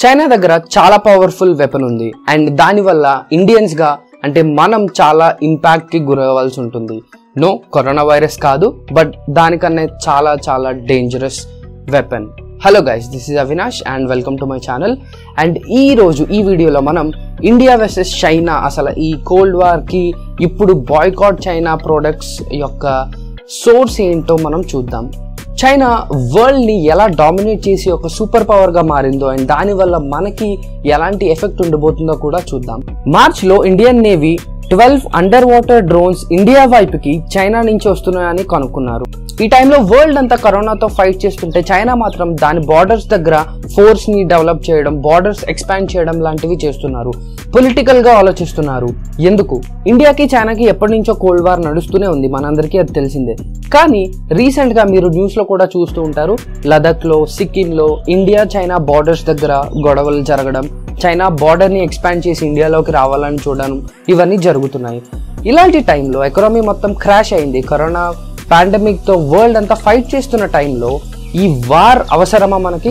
China దగ్గర చాలా powerful weapon ఉంది అండ్ దానివల్ల ఇండియన్స్ గా అంటే మనం చాలా ఇంపాక్ట్ కి గురవ్వాల్సి ఉంటుంది నో కరోనా వైరస్ కాదు బట్ దానికన్నా చాలా చాలా dangerous weapon hello guys this is Avinash and welcome to my channel and ఈ రోజు ఈ వీడియోలో మనం ఇండియా వర్సెస్ చైనా అసలు ఈ కోల్డ్ వార్కి ఇప్పుడు బాయ్కాట్ చైనా ప్రోడక్ట్స్ యొక్క సోర్స్ ఏంటో మనం చూద్దాం చైనా వరల్డ్ ని ఎలా డామినేట్ చేసి ఒక సూపర్ పవర్ గా మారిందో అండ్ దానివల్ల మనకి ఎలాంటి ఎఫెక్ట్ ఉండబోతుందో కూడా చూద్దాం మార్చ్ లో Indian navy twelve underwater drones India వైపుకి చైనా నుంచి వస్తున్నాయని కనుక్కున్నారు ఈ టైంలో వరల్డ్ అంతా కరోనాతో ఫైట్ చేస్తుంటే చైనా మాత్రం దాని బార్డర్స్ దగ్గర ఫోర్స్ ని డెవలప్ చేయడం బార్డర్స్ ఎక్స్పాండ్ చేయడం లాంటివి చేస్తున్నారు పొలిటికల్ గా ఆలోచిస్తున్నారు ఎందుకు ఇండియాకి చైనాకి ఎప్పటి నుంచో కోల్డ్ వార్ నడుస్తూనే ఉంది మనందరికీ అది తెలిసిందే కానీ రీసెంట్ గా మీరు న్యూస్ లో కూడా చూస్తూ ఉంటారు లదక్ లో సిక్కిం లో ఇండియా చైనా బార్డర్స్ దగ్గర గొడవలు జరగడం చైనా బార్డర్ ని ఎక్స్పాండ్ చేసి ఇండియాలోకి రావాలని చూడడం ఇవన్నీ జరుగుతున్నాయి ఇలాంటి టైంలో ఎకనామీ మొత్తం క్రాష్ అయింది కరోనా పాండమిక్ తో వరల్డ్ అంతా ఫైట్ చేస్తున్న టైంలో ఈ వార్ అవసరమా మనకి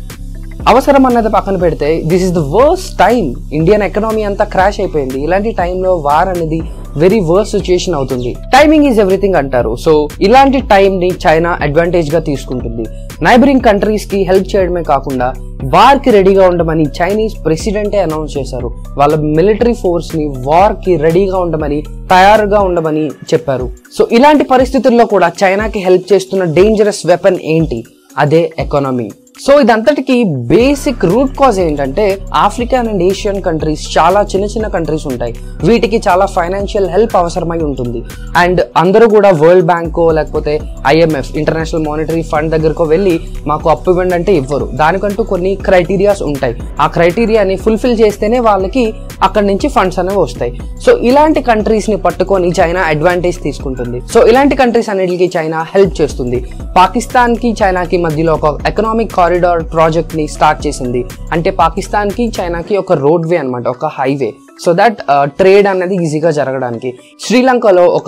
అవసరం అన్నది పక్కన పెడితే this is the worst time Indian economy అంతా క్రాష్ అయిపోయింది ఇలాంటి టైంలో వార్ అనేది వెరీ వర్స్ సిచ్యుయేషన్ అవుతుంది టైమింగ్ ఈజ్ ఎవ్రీథింగ్ అంటారు సో ఇలాంటి టైం ని చైనా అడ్వాంటేజ్ గా తీసుకుంటుంది నైబరింగ్ కంట్రీస్ కి హెల్ప్ చేయడమే కాకుండా వార్ కి రెడీగా ఉండమని చైనీస్ ప్రెసిడెంటే అనౌన్స్ చేశారు వాళ్ళ మిలిటరీ ఫోర్స్ ని వార్ కి రెడీగా ఉండమని తయారుగా ఉండమని చెప్పారు సో ఇలాంటి పరిస్థితుల్లో కూడా చైనాకి హెల్ప్ చేస్తున్న డేంజరస్ వెపన్ ఏంటి అదే ఎకానమీ సో ఇదంతటికి బేసిక్ రూట్ కాజ్ ఏంటంటే ఆఫ్రికన్ అండ్ ఏషియన్ కంట్రీస్ చాలా చిన్న చిన్న కంట్రీస్ ఉంటాయి వీటికి చాలా ఫైనాన్షియల్ హెల్ప్ అవసరమై ఉంటుంది అండ్ అందరూ కూడా వరల్డ్ బ్యాంకో లేకపోతే ఐఎంఎఫ్ ఇంటర్నేషనల్ మానిటరీ ఫండ్ దగ్గరకు వెళ్ళి మాకు అప్పు ఇవ్వండి అంటే ఇవ్వరు దానికంటూ కొన్ని క్రైటీరియాస్ ఉంటాయి ఆ క్రైటీరియాని ఫుల్ఫిల్ చేస్తేనే వాళ్ళకి అక్కడి నుంచి ఫండ్స్ అనేవి వస్తాయి సో ఇలాంటి కంట్రీస్ ని పట్టుకొని చైనా అడ్వాంటేజ్ తీసుకుంటుంది సో ఇలాంటి కంట్రీస్ అన్నిటికీ చైనా హెల్ప్ చేస్తుంది పాకిస్తాన్ కి చైనాకి మధ్యలో ఒక ఎకనామిక్ కారిడార్ ప్రాజెక్ట్ ని స్టార్ట్ చేసింది అంటే పాకిస్తాన్ కి చైనాకి ఒక రోడ్ వే అనమాట ఒక హైవే సో దట్ ట్రేడ్ అనేది ఈజీగా జరగడానికి శ్రీలంకలో ఒక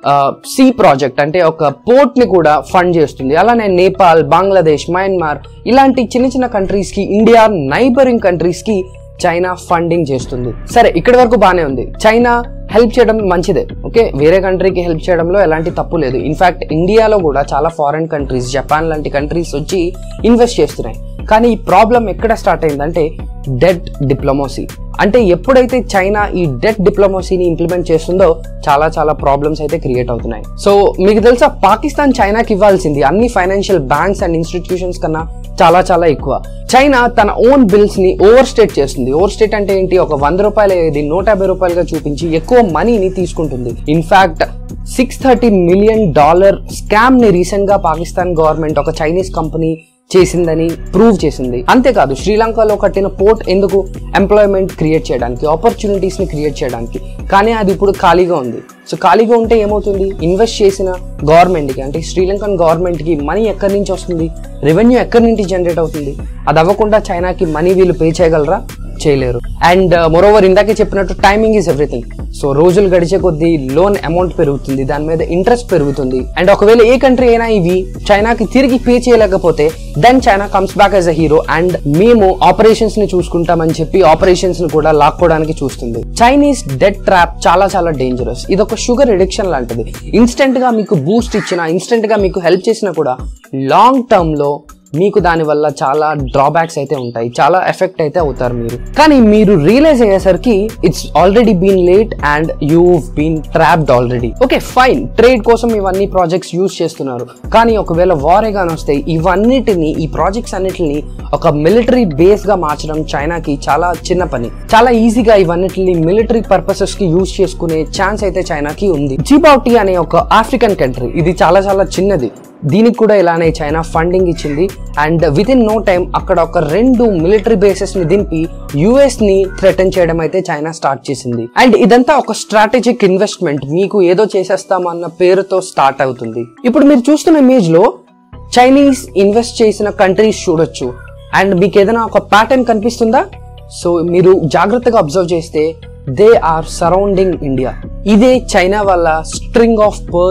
సీ ప్రాజెక్ట్ అంటే ఒక పోర్ట్ ని కూడా ఫండ్ చేస్తుంది అలానే నేపాల్ బంగ్లాదేశ్ మయన్మార్ ఇలాంటి చిన్న చిన్న కంట్రీస్ కి ఇండియా నైబరింగ్ కంట్రీస్ కి చైనా ఫండింగ్ చేస్తుంది సరే ఇక్కడి వరకు బానే ఉంది చైనా హెల్ప్ చేయడం మంచిదే ఓకే వేరే కంట్రీకి హెల్ప్ చేయడంలో ఎలాంటి తప్పు లేదు ఇన్ఫాక్ట్ ఇండియాలో కూడా చాలా ఫారెన్ కంట్రీస్ జపాన్ లాంటి కంట్రీస్ వచ్చి ఇన్వెస్ట్ చేస్తున్నాయి కానీ ఈ ప్రాబ్లం ఎక్కడ స్టార్ట్ అయిందంటే డెట్ డిప్లొమసీ అంటే ఎప్పుడైతే చైనా ఈ డెట్ డిప్లొమసీని ఇంప్లిమెంట్ చేస్తుందో చాలా చాలా ప్రాబ్లమ్స్ అయితే క్రియేట్ అవుతున్నాయి సో మీకు తెలుసా పాకిస్తాన్ చైనాకి ఇవ్వాల్సింది అన్ని ఫైనాన్షియల్ బ్యాంక్స్ అండ్ ఇన్స్టిట్యూషన్స్ కన్నా చాలా చాలా ఎక్కువ చైనా తన ఓన్ బిల్స్ ని ఓవర్ స్టేట్ చేస్తుంది ఓవర్ స్టేట్ అంటే ఏంటి ఒక వంద రూపాయలు ఇది నూట యాభై రూపాయలుగా చూపించి ఎక్కువ మనీని తీసుకుంటుంది in fact six thirty million dollar scam ని రీసెంట్ గా పాకిస్తాన్ గవర్నమెంట్ ఒక చైనీస్ కంపెనీ చేసిందని ప్రూవ్ చేసింది అంతేకాదు శ్రీలంకలో కట్టిన పోర్ట్ ఎందుకు ఎంప్లాయ్మెంట్ క్రియేట్ చేయడానికి ఆపర్చునిటీస్ ని క్రియేట్ చేయడానికి కానీ అది ఇప్పుడు ఖాళీగా ఉంది సో ఖాళీగా ఉంటే ఏమవుతుంది ఇన్వెస్ట్ చేసిన గవర్నమెంట్ కి అంటే శ్రీలంకన్ గవర్నమెంట్ కి మనీ ఎక్కడి నుంచి వస్తుంది రెవెన్యూ ఎక్కడి నుంచి జనరేట్ అవుతుంది అది అవ్వకుండా చైనాకి మనీ వీళ్ళు పే చేయగలరా చేయలేరు అండ్ మోరోవర్ ఇందాకే చెప్పినట్టు టైమింగ్ ఈజ్ ఎవ్రీథింగ్ సో రోజులు గడిచే కొద్దీ లోన్ అమౌంట్ పెరుగుతుంది దాని మీద ఇంట్రెస్ట్ పెరుగుతుంది అండ్ ఒకవేళ ఏ కంట్రీ అయినా ఇవి చైనాకి తిరిగి పే చేయలేకపోతే then China comes back as a hero and మేము ఆపరేషన్స్ ని చూసుకుంటామని చెప్పి ఆపరేషన్స్ ని కూడా లాక్కోవడానికి చూస్తుంది చైనీస్ డెట్ ట్రాప్ చాలా చాలా డేంజరస్ ఇది ఒక షుగర్ ఎడిక్షన్ లాంటిది ఇన్స్టెంట్ గా మీకు బూస్ట్ ఇచ్చినా ఇన్స్టెంట్ గా మీకు హెల్ప్ చేసినా కూడా లాంగ్ టర్మ్ లో మీకు దాని వల్ల చాలా డ్రాబ్యాక్స్ అయితే ఉంటాయి చాలా ఎఫెక్ట్ అయితే అవుతారు మీరు కానీ మీరు రియలైజ్ అయ్యేసరికి it's already been late and you been trapped already okay fine trade కోసం ఇవన్నీ ప్రాజెక్ట్స్ యూజ్ చేస్తున్నారు కానీ ఒకవేళ వారే కానీ వస్తే ఇవన్నిటిని ఈ ప్రాజెక్ట్స్ అన్నిటిని ఒక మిలిటరీ బేస్ గా మార్చడం చైనాకి చాలా చిన్న పని చాలా ఈజీగా ఇవన్నిటిని మిలిటరీ పర్పసెస్ కి యూజ్ చేసుకునే ఛాన్స్ అయితే చైనాకి ఉంది జిబౌటీ అనే ఒక ఆఫ్రికన్ కంట్రీ ఇది చాలా చాలా చిన్నది దీనికి కూడా ఇలానే చైనా ఫండింగ్ ఇచ్చింది and within no time అక్కడ ఒక రెండు మిలిటరీ బేసెస్ ని దింపి యుఎస్ ని థ్రెటన్ చేయడం అయితే చైనా స్టార్ట్ చేసింది అండ్ ఇదంతా ఒక స్ట్రాటజిక్ ఇన్వెస్ట్మెంట్ మీకు ఏదో చేసేస్తామన్న పేరుతో స్టార్ట్ అవుతుంది ఇప్పుడు మీరు చూస్తున్న ఇమేజ్ లో చైనీస్ ఇన్వెస్ట్ చేసిన కంట్రీస్ చూడొచ్చు అండ్ మీకు ఏదైనా ఒక ప్యాటర్న్ కనిపిస్తుందా సో మీరు జాగ్రత్తగా అబ్జర్వ్ చేస్తే దే ఆర్ సరౌండింగ్ ఇండియా ఇదే చైనా వల్ల string of pearls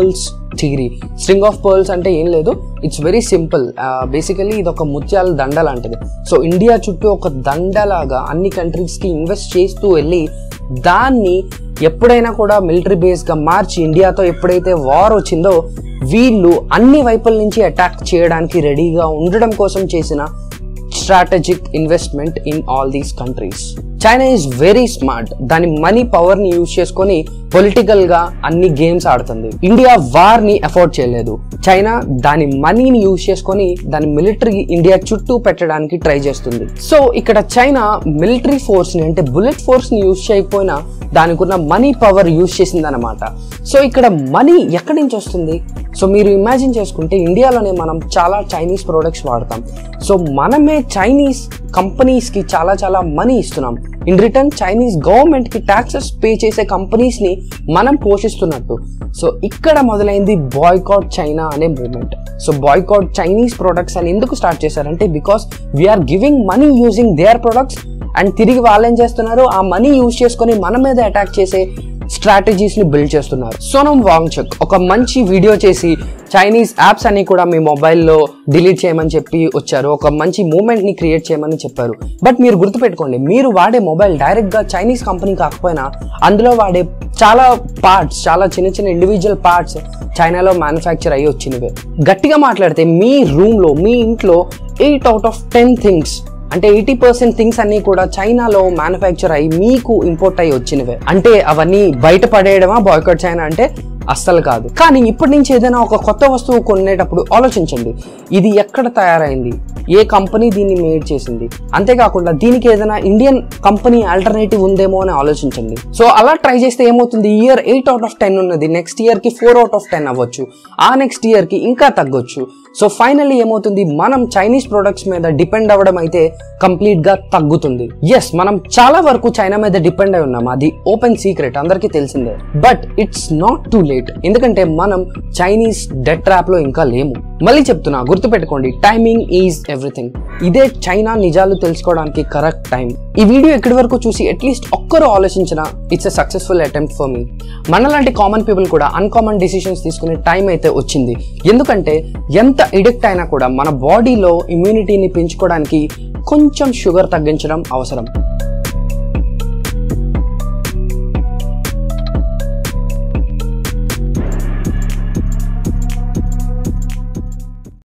theory string of pearls అంటే ఏం లేదు ఇట్స్ వెరీ సింపుల్ బేసికలీ ఇది ఒక ముత్యాల దండ లాంటిది సో ఇండియా చుట్టూ ఒక దండలాగా అన్ని కంట్రీస్కి ఇన్వెస్ట్ చేస్తూ వెళ్ళి దాన్ని ఎప్పుడైనా కూడా మిలిటరీ బేస్గా మార్చి ఇండియాతో ఎప్పుడైతే వార్ వచ్చిందో వీళ్ళు అన్ని వైపుల నుంచి అటాక్ చేయడానికి రెడీగా ఉండడం కోసం చేసిన strategic investment in all these countries China is very smart దాని మనీ పవర్ ని యూజ్ చేసుకొని పొలిటికల్ గా అన్ని గేమ్స్ ఆడుతుంది ఇండియా వార్ ని అఫోర్డ్ చేయలేదు చైనా దాని మనీని యూజ్ చేసుకొని దాని మిలిటరీ ఇండియా చుట్టూ పెట్టడానికి ట్రై చేస్తుంది సో ఇక్కడ చైనా మిలిటరీ ఫోర్స్ ని అంటే బుల్లెట్ ఫోర్స్ ని యూజ్ చేయకపోయినా దానికి ఉన్న మనీ పవర్ యూజ్ చేసిందనమాట సో ఇక్కడ మనీ ఎక్కడి నుంచి వస్తుంది సో మీరు ఇమాజిన్ చేసుకుంటే ఇండియాలోనే మనం చాలా చైనీస్ ప్రోడక్ట్స్ వాడతాం సో మనమే చైనీస్ కంపెనీస్కి చాలా చాలా మనీ ఇస్తున్నాం ఇన్ రిటర్న్ చైనీస్ గవర్నమెంట్కి ట్యాక్సెస్ పే చేసే కంపెనీస్ని మనం పోషిస్తున్నట్టు సో ఇక్కడ మొదలైంది బాయ్కాట్ చైనా అనే movement so boycott Chinese products అని ఎందుకు స్టార్ట్ చేశారంటే because we are giving money using their products and తిరిగి వాళ్ళు ఏం చేస్తున్నారు ఆ మనీ యూజ్ చేసుకొని మన మీద అటాక్ చేసే స్ట్రాటజీస్ ని బిల్డ్ చేస్తున్నారు సోనం వాంగ్చక్ ఒక మంచి వీడియో చేసి చైనీస్ యాప్స్ అన్ని కూడా మీ మొబైల్లో డిలీట్ చేయమని చెప్పి వచ్చారు ఒక మంచి మూమెంట్ ని క్రియేట్ చేయమని చెప్పారు బట్ మీరు గుర్తుపెట్టుకోండి మీరు వాడే మొబైల్ డైరెక్ట్ గా చైనీస్ కంపెనీ కాకపోయినా అందులో వాడే చాలా పార్ట్స్ చాలా చిన్న చిన్న ఇండివిజువల్ పార్ట్స్ చైనాలో మ్యానుఫ్యాక్చర్ అయ్యి వచ్చినవే గట్టిగా మాట్లాడితే మీ రూమ్ లో మీ ఇంట్లో eight out of ten things అంటే ఎయిటీ పర్సెంట్ థింగ్స్ అన్ని కూడా చైనాలో మ్యానుఫ్యాక్చర్ అయ్యి మీకు ఇంపోర్ట్ అయ్యి వచ్చినవే అంటే అవన్నీ బయట పడేయడమా బాయ్కట్ చైనా అంటే అస్సలు కాదు కానీ ఇప్పటి నుంచి ఏదైనా ఒక కొత్త వస్తువు కొనేటప్పుడు ఆలోచించండి ఇది ఎక్కడ తయారైంది ఏ కంపెనీ దీన్ని మేడ్ చేసింది అంతేకాకుండా దీనికి ఏదైనా ఇండియన్ కంపెనీ ఆల్టర్నేటివ్ ఉందేమో అని ఆలోచించండి సో అలా ట్రై చేస్తే ఏమవుతుంది year eight out of ten ఉన్నది నెక్స్ట్ ఇయర్ కి ఫోర్ అవుట్ ఆఫ్ టెన్ అవ్వచ్చు ఆ నెక్స్ట్ ఇయర్ కి ఇంకా తగ్గొచ్చు సో ఫైనల్లీ ఏమవుతుంది మనం చైనీస్ ప్రొడక్ట్స్ మీద డిపెండ్ అవ్వడం అయితే కంప్లీట్ గా తగ్గుతుంది ఎస్ మనం చాలా వరకు చైనా మీద డిపెండ్ అయి ఉన్నాం అది ఓపెన్ సీక్రెట్ అందరికీ తెలిసిందే but it's not too late ఎందుకంటే మనం చైనీస్ డెట్ ట్రాప్ లో ఇంకా లేము మళ్ళీ చెప్తున్నా గుర్తుపెట్టుకోండి టైమింగ్ ఈజ్ ఎవ్రీథింగ్ ఇదే చైనా నిజాలు తెలుసుకోవడానికి కరెక్ట్ టైం ఈ వీడియో ఎక్కడి వరకు చూసి అట్లీస్ట్ ఒక్కరు ఆలోచించిన it's a successful attempt for మీ మనలాంటి కామన్ పీపుల్ కూడా అన్కామన్ డిసిషన్స్ తీసుకునే టైం అయితే వచ్చింది ఎందుకంటే ఎంత ఎడిక్ట్ అయినా కూడా మన బాడీలో ఇమ్యూనిటీని పెంచుకోవడానికి కొంచెం షుగర్ తగ్గించడం అవసరం